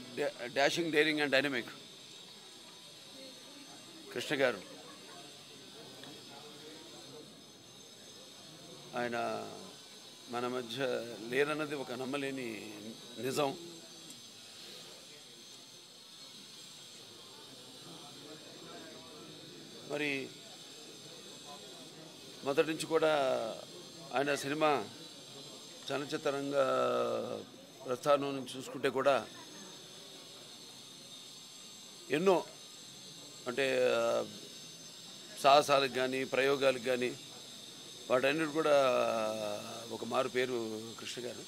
dashing daring and dynamic Krishna garu ఆయన మన మధ్య లేరన్నది ఒక నమ్మలేని నిజం మరి మొదటి నుంచి కూడా ఆయన సినిమా చలనచిత్ర రంగ ప్రస్థానం నుంచి చూసుకుంటే కూడా ఎన్నో అంటే ఆ, సాహసాలకు కానీ ప్రయోగాలకు కానీ వాటన్నిటి కూడా ఒక మారు పేరు కృష్ణ గారు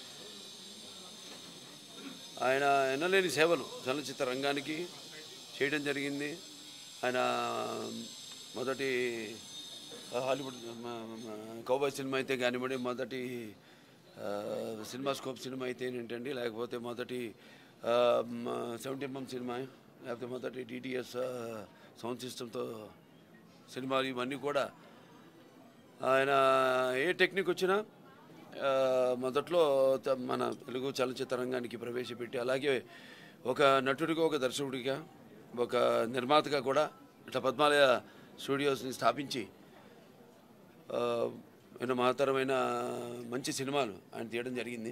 ఆయన ఎన్నలేని సేవలు చలనచిత్ర రంగానికి చేయడం జరిగింది ఆయన మొదటి హాలీవుడ్ కౌబాయ్ సినిమా అయితే కానివ్వండి మొదటి ఆ, సినిమా స్కోప్ సినిమా అయితే ఏంటండి లేకపోతే మొదటి సెవెంటీ ఎంఎం సినిమా లేకపోతే మొదటి డిటిఎస్ సౌండ్ సిస్టంతో సినిమాలు ఇవన్నీ కూడా ఆయన ఏ టెక్నిక్ వచ్చినా ఆ, మొదట్లో త- మన తెలుగు చలనచిత్ర రంగానికి ప్రవేశపెట్టి అలాగే ఒక నటుడిగా ఒక దర్శకుడిగా ఒక నిర్మాతగా కూడా ఇట్లా పద్మాలయ స్టూడియోస్ని స్థాపించి ఆ, ఎన్నో మహత్తరమైన మంచి సినిమాలు ఆయన తీయడం జరిగింది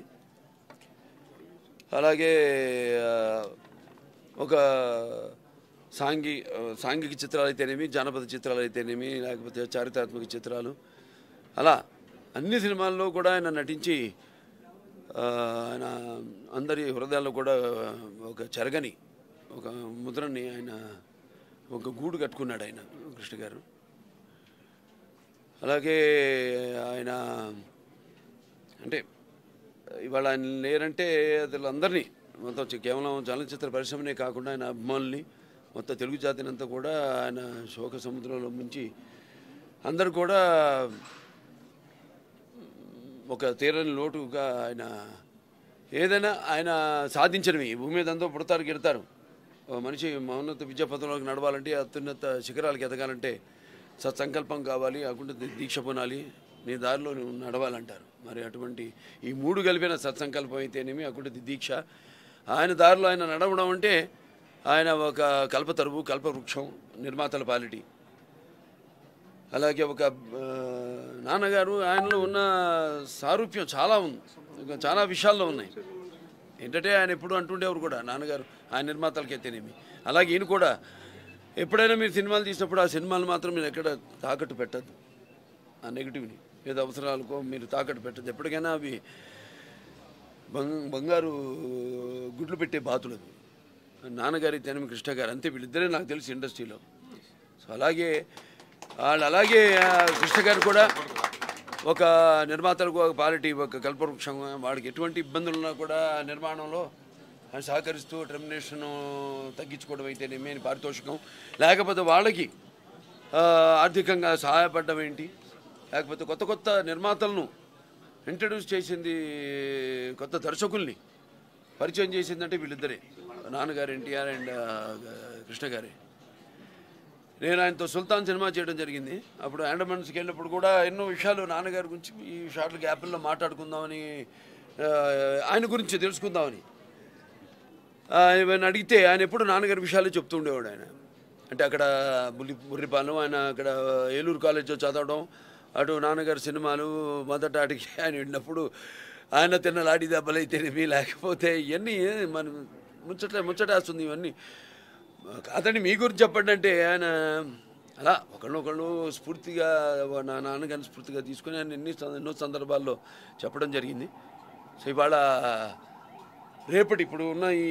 అలాగే ఆ, ఒక సాంఘి సాంఘిక చిత్రాలు అయితేనేమి జానపద చిత్రాలు అయితేనేమి లేకపోతే చారిత్రాత్మక చిత్రాలు అలా అన్ని సినిమాల్లో కూడా ఆయన నటించి ఆ, ఆయన అందరి హృదయాల్లో కూడా ఒక చెరగని ఒక ముద్రని ఆయన ఒక గూడు కట్టుకున్నాడు ఆయన కృష్ణ గారు అలాగే ఆయన అంటే ఇవాళ ఆయన లేరంటే అసలు అందరినీ మొత్తం చి- కేవలం చలనచిత్ర పరిశ్రమనే కాకుండా ఆయన అభిమానుల్ని మొత్తం తెలుగు జాతిని అంతా కూడా ఆయన శోక సముద్రంలో ముంచి అందరూ కూడా ఒక తీరని లోటుగా ఆయన ఏదైనా ఆయన సాధించినవి ఈ భూమి మీద అంతా పుడతారు గిడతారు ఓ మనిషి మౌన్నత విద్యా పథంలోకి నడవాలంటే అత్యున్నత శిఖరాలకు ఎదగాలంటే సత్సంకల్పం కావాలి అకుంటే దీక్ష పొనాలి నీ దారిలో నువ్వు నడవాలంటారు మరి అటువంటి ఈ మూడు కలిపిన సత్సంకల్పం అయితేనేమి అకుంటే దీక్ష ఆయన దారిలో ఆయన నడవడం అంటే ఆయన ఒక కల్పతరువు కల్పవృక్షం నిర్మాతల పాలిటీ అలాగే ఒక ఆ, నాన్నగారు ఆయనలో ఉన్న సారూప్యం చాలా ఉంది ఇంకా చాలా విషయాల్లో ఉన్నాయి ఏంటంటే ఆయన ఎప్పుడు అంటుండేవారు కూడా నాన్నగారు ఆయన నిర్మాతలకైతేనేమి అలాగే ఈయన కూడా ఎప్పుడైనా మీరు సినిమాలు తీసినప్పుడు ఆ సినిమాలు మాత్రం మీరు ఎక్కడ తాకట్టు పెట్టద్దు ఆ నెగిటివ్ని ఏదో అవసరాలకో మీరు తాకట్టు పెట్టద్దు ఎప్పటికైనా అవి బంగ్ బంగారు గుడ్లు పెట్టే బాతులు అవి నాన్నగారి తెనమి కృష్ణ గారు అంతే వీళ్ళిద్దరే నాకు తెలిసి ఇండస్ట్రీలో సో అలాగే వాళ్ళు అలాగే ఆ, కృష్ణ గారు కూడా ఒక నిర్మాతలకు ఒక పాలిటీ ఒక కల్పవృక్షం వాడికి ఎటువంటి ఇబ్బందులు ఉన్నా కూడా ఆ నిర్మాణంలో ఆయన సహకరిస్తూ టెర్మినేషన్ తగ్గించుకోవడం అయితేనేమి అని పారితోషికం లేకపోతే వాళ్ళకి ఆ, ఆర్థికంగా సహాయపడడం ఏంటి లేకపోతే కొత్త కొత్త నిర్మాతలను ఇంట్రడ్యూస్ చేసింది కొత్త దర్శకుల్ని పరిచయం చేసిందంటే వీళ్ళిద్దరే నాన్నగారు ఎన్టీఆర్ అండ్ కృష్ణ గారే నేను ఆయనతో సుల్తాన్ సినిమా చేయడం జరిగింది అప్పుడు అండమాన్స్కి వెళ్ళినప్పుడు కూడా ఎన్నో విషయాలు నాన్నగారి గురించి ఈ షార్ట్ల గ్యాప్ల్లో మాట్లాడుకుందామని ఆ, ఆయన గురించి తెలుసుకుందామని ఆ, ఇవన్నీ అడిగితే ఆయన ఎప్పుడు నాన్నగారి విషయాలు చెప్తూ ఉండేవాడు ఆయన అంటే అక్కడ బుల్లి బుర్రిపాలెం ఆయన అక్కడ ఏలూరు కాలేజ్లో చదవడం అటు నాన్నగారి సినిమాలు మొదట అడిగి ఆయన విన్నప్పుడు ఆయన తిన్న లాడి దెబ్బలైతేనేమి లేకపోతే ఇవన్నీ మన ముచ్చట ముచ్చటేస్తుంది ఇవన్నీ కాదండి మీ గురించి చెప్పండి అంటే ఆయన అలా ఒకళ్ళొకళ్ళు స్ఫూర్తిగా నా నాన్నగారిని స్ఫూర్తిగా తీసుకుని ఆయన ఎన్ని సం- ఎన్నో సందర్భాల్లో చెప్పడం జరిగింది సో ఇవాళ రేపటి ఇప్పుడు ఉన్న ఈ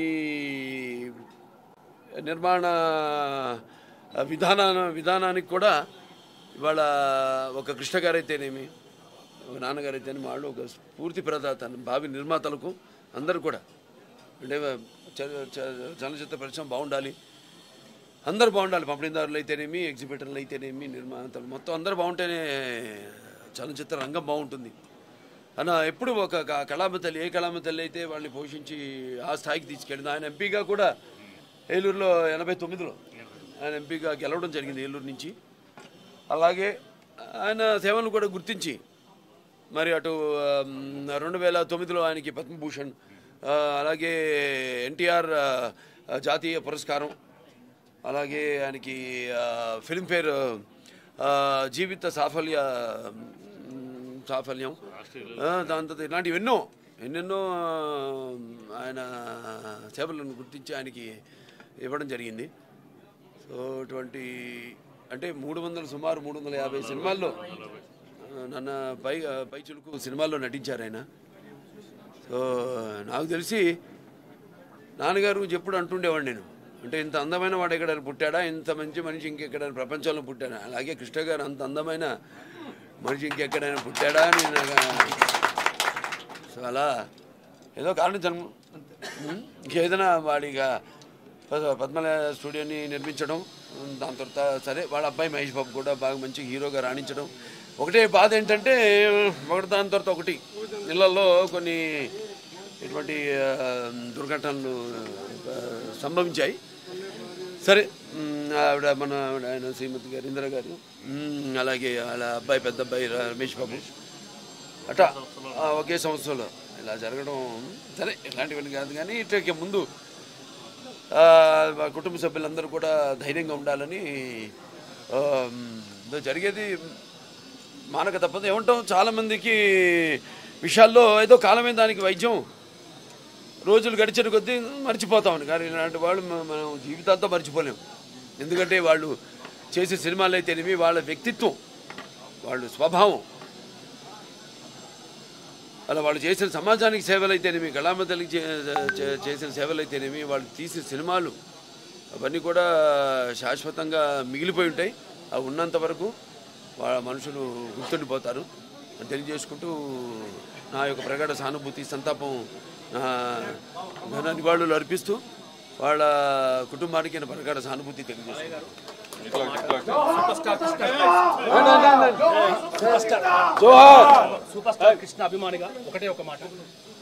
నిర్మాణ విధాన విధానానికి కూడా ఇవాళ ఒక కృష్ణ గారైతేనేమి ఒక నాన్నగారు అయితేనేమి వాళ్ళు ఒక స్ఫూర్తి ప్రదాత భావి నిర్మాతలకు అందరూ కూడా అంటే చ- చ- చలనచిత్ర పరిశ్రమ బాగుండాలి అందరూ బాగుండాలి పంపిణీదారులు అయితేనేమి ఎగ్జిబిటర్లు అయితేనేమి నిర్మాతలు మొత్తం అందరూ బాగుంటేనే చలనచిత్ర రంగం బాగుంటుంది అన్న ఎప్పుడు ఒక క- కళామ తల్లి ఏ కళామ తల్లి అయితే వాళ్ళని పోషించి ఆ స్థాయికి తీసుకెళ్ళింది ఆయన ఎంపీగా కూడా ఏలూరులో ఎనభై తొమ్మిదిలో ఆయన ఎంపీగా గెలవడం జరిగింది ఏలూరు నుంచి అలాగే ఆయన సేవలను కూడా గుర్తించి మరి అటు ఆమ్, రెండు వేల తొమ్మిదిలో ఆయనకి పద్మభూషణ్ ఆ, అలాగే ఎన్టీఆర్ ఆ, జాతీయ పురస్కారం అలాగే ఆయనకి ఆ, ఫిల్మ్ఫేర్ ఆ, జీవిత సాఫల్య మ్, సాఫల్యం ఆ, దాని తర్వాత ఇలాంటివి ఎన్నో ఎన్నెన్నో ఆ, ఆయన సేవలను గుర్తించి ఆయనకి ఇవ్వడం జరిగింది సో ఇటువంటి అంటే మూడు వందల సుమారు మూడు వందల యాభై సినిమాల్లో ఆ, నన్న పై పై చులుకు సినిమాల్లో నటించారు ఆయన సో నాకు తెలిసి నాన్నగారు గురించి ఎప్పుడు అంటుండేవాడు నేను అంటే ఇంత అందమైన వాడు ఎక్కడైనా పుట్టాడా ఇంత మంచి మనిషి ఇంకెక్కడైనా ప్రపంచంలో పుట్టాడా అలాగే కృష్ణ గారు అంత అందమైన మనిషి ఇంకెక్కడైనా పుట్టాడా అని నాకు సో అలా ఏదో కారణం జన్మ ఉమ్, ఇంకేదైనా వాడిగా ప- పద్మల స్టూడియోని నిర్మించడం ఉమ్, దాని తర్వాత సరే వాళ్ళ అబ్బాయి మహేష్ బాబు కూడా బాగా మంచి హీరోగా రాణించడం ఒకటే బాధ ఏంటంటే ఒకటి దాని తర్వాత ఒకటి ఇళ్లలో కొన్ని ఇటువంటి ఆ, దుర్ఘటనలు ఆ, సంభవించాయి సరే ఉమ్, ఆవిడ మన ఆవిడ ఆయన శ్రీమతి గారు ఇందిర గారు ఉమ్, అలాగే వాళ్ళ అబ్బాయి పెద్ద అబ్బాయి రమేష్ బాబు అట్లా ఆ, ఒకే సంవత్సరంలో ఇలా జరగడం సరే ఇలాంటివన్నీ కాదు కానీ ఇట్లకి ముందు ఆ, మా కుటుంబ సభ్యులందరూ కూడా ధైర్యంగా ఉండాలని ఆ, మ్, జరిగేది మానక తప్పదు ఏమంటాం చాలామందికి విషయాల్లో ఏదో కాలమే దానికి వైద్యం రోజులు గడిచిన కొద్దీ మర్చిపోతామని కానీ ఇలాంటి వాళ్ళు మ- మనం జీవితాంతో మర్చిపోలేం ఎందుకంటే వాళ్ళు చేసే సినిమాలు అయితేనేమి వాళ్ళ వ్యక్తిత్వం వాళ్ళ స్వభావం అలా వాళ్ళు చేసిన సమాజానికి సేవలు అయితేనేమి కళామతలకి చేసిన సేవలు అయితేనేమి వాళ్ళు తీసిన సినిమాలు అవన్నీ కూడా శాశ్వతంగా మిగిలిపోయి ఉంటాయి అవి ఉన్నంత వరకు వాళ్ళ మనుషులు గుర్తుండిపోతారు అని తెలియజేసుకుంటూ నా యొక్క ప్రగాఢ సానుభూతి సంతాపం నా ఘన నివాళులు అర్పిస్తూ వాళ్ళ కుటుంబానికి నా ప్రగాఢ సానుభూతి తెలియజేస్తున్నాను సూపర్ స్టార్ కృష్ణ అభిమానిగా ఒకటే ఒక మాట